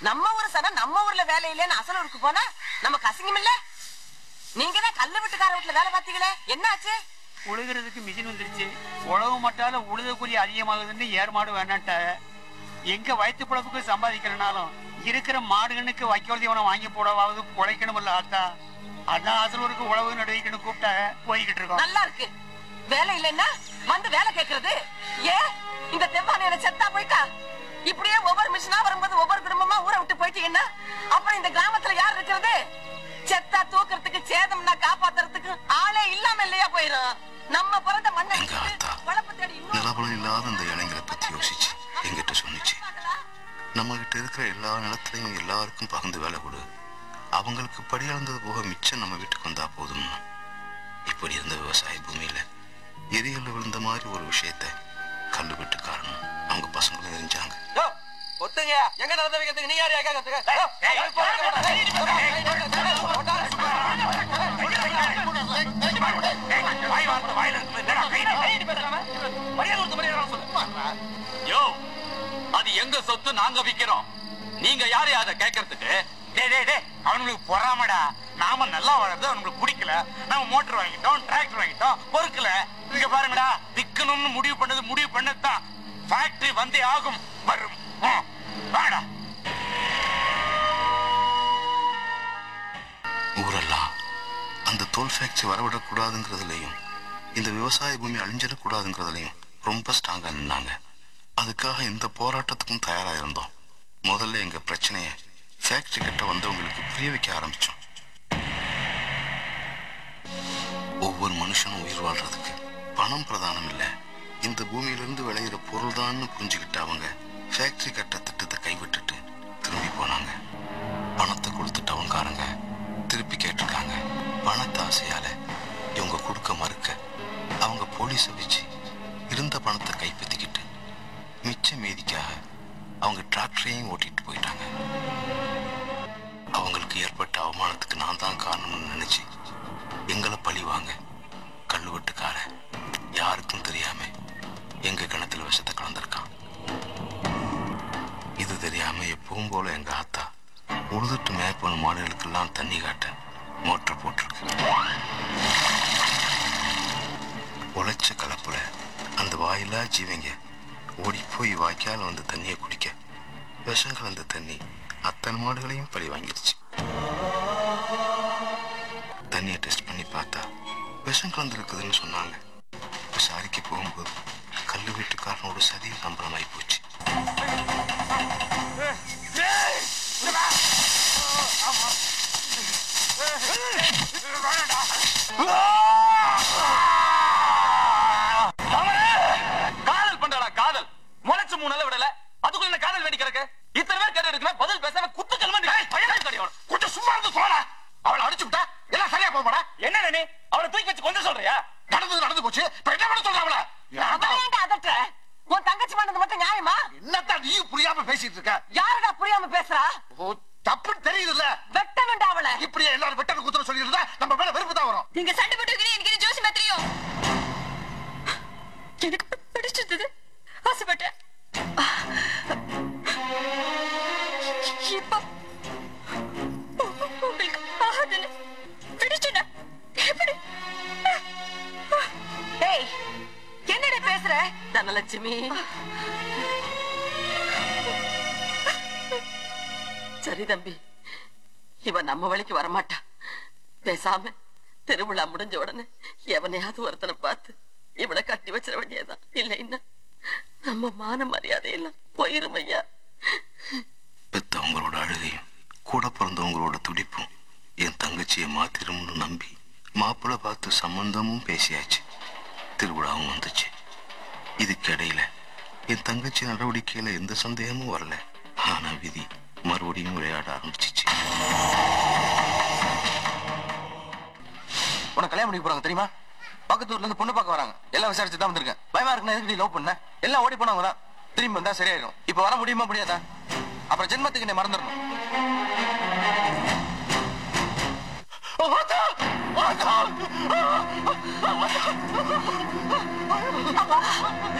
நம்ம ஊர் சனம் நம்ம ஊர்ல வேலை இல்லைன்னு அசலூருக்கு போனா நமக்கு அசிங்கம் இல்ல நீங்க தான் கல்லு வீட்டுக்கார வீட்டுல வேலை பார்த்தீங்களே என்னாச்சு உழுகிறதுக்கு மிஷின் வந்துருச்சு உழவு மட்டால உழுத கூலி அதிகமாகுதுன்னு ஏர் மாடு வேணான்ட்டாங்க எங்க வயிற்று பிழப்புக்கு சம்பாதிக்கிறனாலும் இருக்கிற மாடுகளுக்கு வைக்கோல் தீவனம் வாங்கி போடவாவது குழைக்கணும்ல ஆத்தா அதான் அசலூருக்கு உழவு நடுவிக்கணும் கூப்பிட்டாங்க போய்கிட்டு இருக்கோம் நல்லா இருக்கு வேலை இல்லைன்னா வந்து வேலை கேக்குறது ஏன் இந்த தெவ்வான என்ன செத்தா போயிட்டா இப்படியே ஒவ்வொரு மிஷினா வரும்போது ஒவ்வொரு குடும்பமா ஊரை விட்டு போயிட்டீங்கன்னா அப்புறம் இந்த கிராமத்துல யார் இருக்கிறது செத்தா தூக்குறதுக்கு சேதம்னா காப்பாத்துறதுக்கு ஆளே இல்லாம இல்லையா போயிரும் நம்ம பிறந்த மண்ணை எங்க விட்டுட்டு ஆத்தா குழப்ப தேடி இன்னொரு நிலபலம் இல்லாத அந்த இளைஞரை பத்தி யோசிச்சு என்கிட்ட சொன்னிச்சு நம்ம கிட்ட இருக்கிற எல்லா நிலத்திலையும் எல்லாருக்கும் பகிர்ந்து வேலை கொடு அவங்களுக்கு படியளந்தது போக மிச்சம் நம்ம வீட்டுக்கு வந்தா போதும் இப்படி இருந்த விவசாய பூமியில எரிகல்ல விழுந்த மாதிரி ஒரு விஷயத்த கல்லு விட்டு காரணம் அவங்க பசங்களும் தெரிஞ்சாங்க ஒத்துங்க எங்க நடந்த வைக்கிறதுக்கு நீ யாரு கேட்கறதுக்கு யோ அது எங்க சொத்து நாங்க விக்கிறோம் நீங்க யாரு அதை கேட்கறதுக்கு டே டே டே அவனுங்களுக்கு பொறாமடா நாம நல்லா வளர்ந்து அவனுங்களுக்கு பிடிக்கல நாம மோட்டர் வாங்கிட்டோம் டிராக்டர் வாங்கிட்டோம் பொறுக்கல இங்க பாருங்கடா விக்கணும்னு முடிவு பண்ணது முடிவு பண்ணதுதான் ஃபேக்டரி வந்தே ஆகும் வரும் ம், வாங்கடா ஊரெல்லாம் அந்த தோல் ஃபேக்டரி வரவிடக்கூடாதுங்கிறதுலையும் இந்த விவசாய பூமி அழிஞ்சிடக்கூடாதுங்கிறதுலையும் ரொம்ப ஸ்ட்ராங்கா நின்னாங்க அதுக்காக இந்த போராட்டத்துக்கும் தயாரா இருந்தோம் முதல்ல எங்க பிரச்சனைய ஃபேக்டரி கிட்ட வந்தவங்களுக்கு புரிய வைக்க ஆரம்பிச்சோம் ஒவ்வொரு மனுஷனும் உயிர் வாழ்றதுக்கு பணம் பிரதானம் இல்ல இந்த பூமியிலிருந்து விளையிற பொருள் தான் புரிஞ்சுக்கிட்ட அவங்க ஃபேக்டரி கட்ட திட்டத்தை கைவிட்டுட்டு திரும்பி போனாங்க பணத்தை கொடுத்துட்டு அவங்காரங்க திருப்பி கேட்டிருக்காங்க பணத்தை ஆசையால இவங்க கொடுக்க மறுக்க அவங்க போலீஸை வச்சு இருந்த பணத்தை கைப்பற்றிக்கிட்டு மிச்ச மீதிக்காக அவங்க டிராக்டரையும் ஓட்டிட்டு போயிட்டாங்க அவங்களுக்கு ஏற்பட்ட அவமானத்துக்கு நான் தான் காரணம்னு நினைச்சு எங்களை பழி வாங்க கல்லுவட்டுக்கார யாருக்கும் தெரியாம எங்க கிணத்துல விஷத்தை கலந்திருக்கான் இது தெரியாம எப்பவும் போல எங்க ஆத்தா உழுதுட்டு மேய்ப்பன மாடுகளுக்கெல்லாம் தண்ணி காட்ட மோட்டர் போட்டிருக்கு உழைச்ச கலப்புல அந்த வாயிலா ஜீவங்க ஓடி போய் வாய்க்கால வந்து தண்ணியை குடிக்க விஷம் கலந்த தண்ணி அத்தனை மாடுகளையும் பழி வாங்கிருச்சு தண்ணியை டெஸ்ட் பண்ணி பார்த்தா விஷம் கலந்துருக்குதுன்னு சொன்னாங்க விசாரிக்க போகும்போது கல்லு வீட்டுக்காரனோட சதி சம்பளமாயி போச்சு காதல் பண்றடா காதல் முளைச்சு மூணு நாள் விடல அதுக்குள்ள என்ன காதல் வேண்டி கிடக்கு இத்தனை பேர் கேட்டு இருக்குமே பதில் பேசாம குத்து கல்மன் கொஞ்சம் சும்மா இருந்து போடா அவளை அடிச்சு விட்டா எல்லாம் சரியா போமாடா என்ன நீ அவளை தூக்கி வச்சு கொஞ்சம் சொல்றியா நடந்தது நடந்து போச்சு இப்ப என்ன பண்ண சொல்ற அவளை அவளை ஏன்டா அதட்டுற உன் தங்கச்சி பண்ணது மட்டும் நியாயமா என்னத்தான் நீயும் புரியாம பேசிட்டு இருக்க யாருடா புரியாம பேசுறா ஓ தப்புன்னு தெரியுதுல்ல வெட்டணும்டா அவளை இப்படியே எல்லாரும் வெட்டனு குத்துற சொல்லியிருந்தா நம்ம மேல வெறுப்பு தான் வரும் நீங்க சண்டை போட்டு எனக்கு இது ஜோசியமா தெரியும் எனக்கு பிடிச்சிருந்தது ஆசைப்பட்டேன் இப்ப உங்களுக்கு ஆகுதுன்னு பிடிச்சுனா எப்படி டேய் என்னடி பேசுற தனலட்சுமி சரி தம்பி இவன் நம்ம வழிக்கு வரமாட்டா பேசாம திருவிழா முடிஞ்ச உடனே எவனையாவது ஒருத்தனை பார்த்து இவனை கட்டி வச்சிட வேண்டியதுதான் இல்லைன்னா நம்ம மான மரியாதை எல்லாம் போயிரும் ஐயா பெத்தவங்களோட அழுகையும் கூட பிறந்தவங்களோட துடிப்பும் என் தங்கச்சியை மாத்திரும்னு நம்பி மாப்பிள்ளை பார்த்து சம்பந்தமும் பேசியாச்சு திருவிழாவும் வந்துச்சு இதுக்கிடையில என் தங்கச்சி நடவடிக்கையில எந்த சந்தேகமும் வரல ஆனா விதி மறுபடியும் விளையாட ஆரம்பிச்சிச்சு உனக்கு கல்யாணம் பண்ணி போறாங்க தெரியுமா பக்கத்து ஊர்ல இருந்து பொண்ணு பார்க்க வராங்க எல்லாம் விசாரிச்சு தான் வந்திருக்கேன் பயமா இருக்குன்னா எதுக்கு நீ லவ் பண்ண எல்லாம் ஓடி போனவங்க தான் திரும்பி வந்தா சரியாயிடும் இப்ப வர முடியுமா முடியாதா அப்புறம் ஜென்மத்துக்கு நீ மறந்துடணும் அப்பா